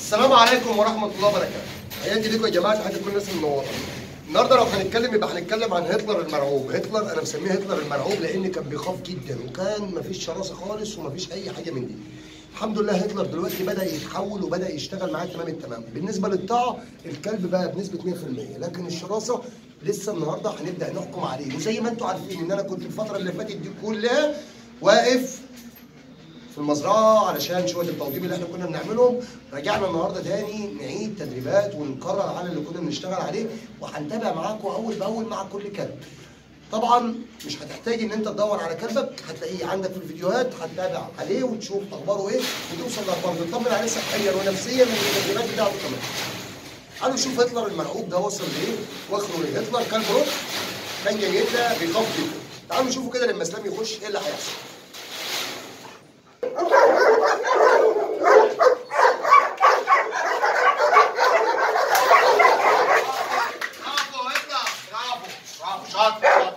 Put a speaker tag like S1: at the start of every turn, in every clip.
S1: السلام عليكم ورحمة الله وبركاته. حياتي لكم يا جماعة تحياتي كل الناس المنورة. النهارده لو هنتكلم يبقى هنتكلم عن هتلر المرعوب، هتلر انا مسميه هتلر المرعوب لان كان بيخاف جدا وكان مفيش شراسة خالص ومفيش أي حاجة من دي. الحمد لله هتلر دلوقتي بدأ يتحول وبدأ يشتغل معاه تمام التمام، بالنسبة للطاعة الكلب بقى بنسبة 100% لكن الشراسة لسه النهارده هنبدأ نحكم عليه وزي ما انتم عارفين ان انا كنت الفترة اللي فاتت دي كلها واقف في المزرعه علشان شويه التوضيب اللي احنا كنا بنعملهم رجعنا النهارده تاني نعيد تدريبات ونكرر على اللي كنا بنشتغل عليه وهنتابع معاكم اول باول مع كل كلب. طبعا مش هتحتاج ان انت تدور على كلبك هتلاقيه عندك في الفيديوهات هتتابع عليه وتشوف اخباره ايه وتوصل لاخباره تطمن عليه صحيا ونفسيا من التدريبات بتاعته كمان. تعالوا نشوف هتلر المرعوب ده وصل لايه واخره ايه هتلر كلب روك كان جاي لنا بيخاف جدا. تعالوا نشوفوا كده لما اسلام يخش ايه اللي هيحصل. برافو اطلع برافو برافو شاطر شاطر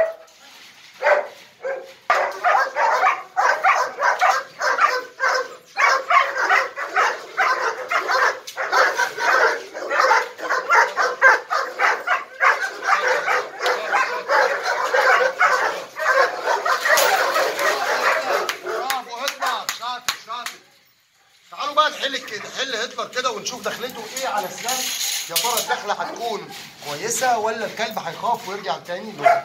S1: برافو هتلر شاطر شاطر تعالوا بقى نحل كده نحل هتلر كده ونشوف دخلته ايه على سلام يا ترى الدخله هتكون كويسه ولا الكلب هيخاف ويرجع تاني له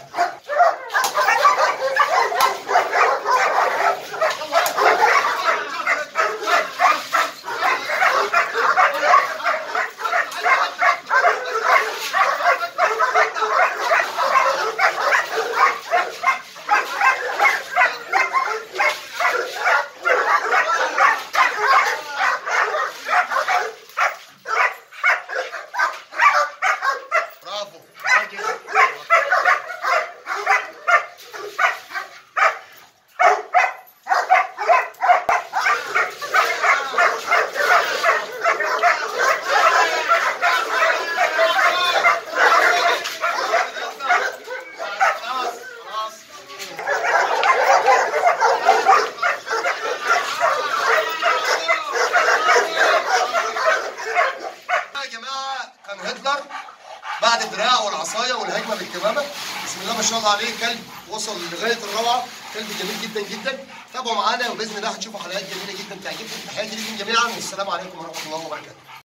S1: برافو راجل. خلاص خلاص يا جماعه كان هتلر بعد الدراع والعصايه والهجمه بالكمامه بسم الله ما شاء الله عليه كلب وصل لغايه الروعه كلب جميل جدا جدا تابعوا معانا وباذن الله هتشوفوا حلقات جميله جدا تعجبكم تحياتي ليكم جميعا والسلام عليكم ورحمه الله وبركاته